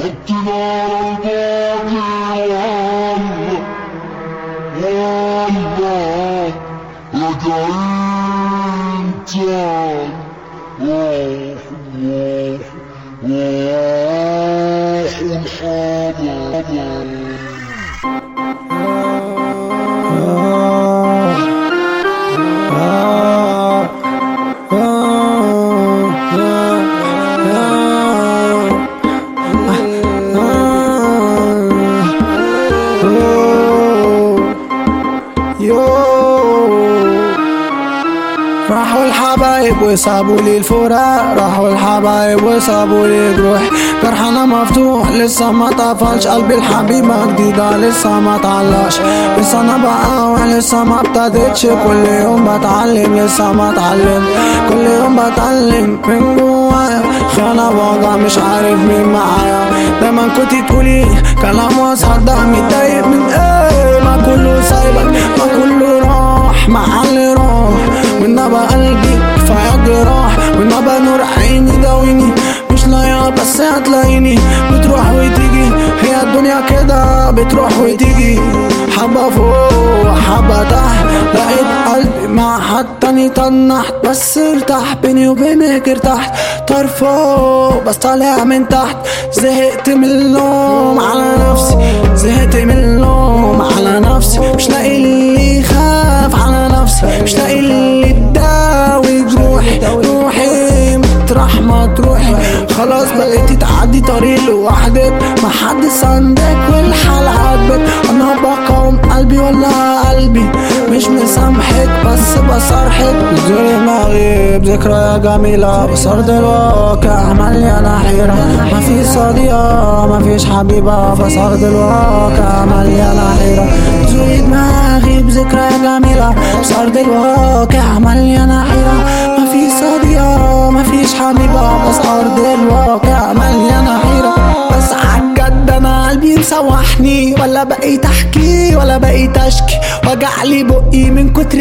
حطنا على الباقي والله راجعين تاني روح روح روح الحضر راحوا الحبايب وسابوا لي الفراق راحوا الحبايب وسابوا لي جروح جرح انا مفتوح لسه ما طفلش قلبي الحبيبة جديدة لسه ما طلعش لسه انا بقاوح لسه ما ابتديتش كل يوم بتعلم لسه ما اتعلم كل يوم بتعلم من جوايا خيانة وجع مش عارف مين معايا دايما كنت تقولي كلام واصدق متضايق من ايه ما كله سايبك ما كله راح مع اللي راح والنبى قلبي كفاية جراح والنبى نور عيني داويني مش لايقة بس هتلاقيني بتروح وتيجي هي الدنيا كده بتروح وتيجي حبة فوق حبة تحت لقيت قلبي مع حد تاني تنحت بس ارتاح بيني وبينك ارتحت طار فوق بس طالع من تحت زهقت من اللوم على نفسي زهقت من اللوم على نفسي مش لاقي اللي يخاف على نفسي مش لاقي اللي يداوي جروحي روحي مطرح ما تروحي خلاص بقيتي تعدي طريق لوحدك ما حد سندك والحال عاجبك انا بقاوم قلبي ولا قلبي مش مسامحك بس بصرحك زي ما اغيب ذكرى جميلة بس ارض الواقع مليانة حيرة ما في صديقة ما فيش حبيبة بس ارض الواقع مليانة حيرة زي ما اغيب ذكرى جميلة بس ارض الواقع مليانة حيرة ما في صديقة ما فيش حبيبة بس ارض الواقع مليانة حيرة بس عالجد انا قلبي مسوحني ولا بقيت احكي ولا بقيت اشكي وجع لي بقي من كتر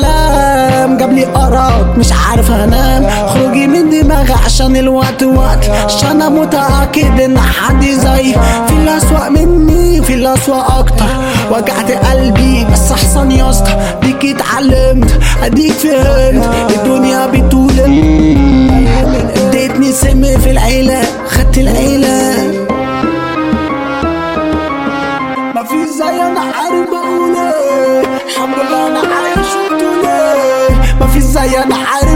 الكلام جاب لي ارق مش عارف انام خروجي من دماغي عشان الوقت وقت عشان انا متاكد ان حد زي في الاسوأ مني في الاسوأ اكتر وجعت قلبي بس احسن يا اسطى بيك اتعلمت اديك فهمت الدنيا بتقول اديتني سم في العيله خدت العيله ما في زي انا عارف بقول ايه الحمد لله انا عايش وبتقول ايه ما في زي انا عارف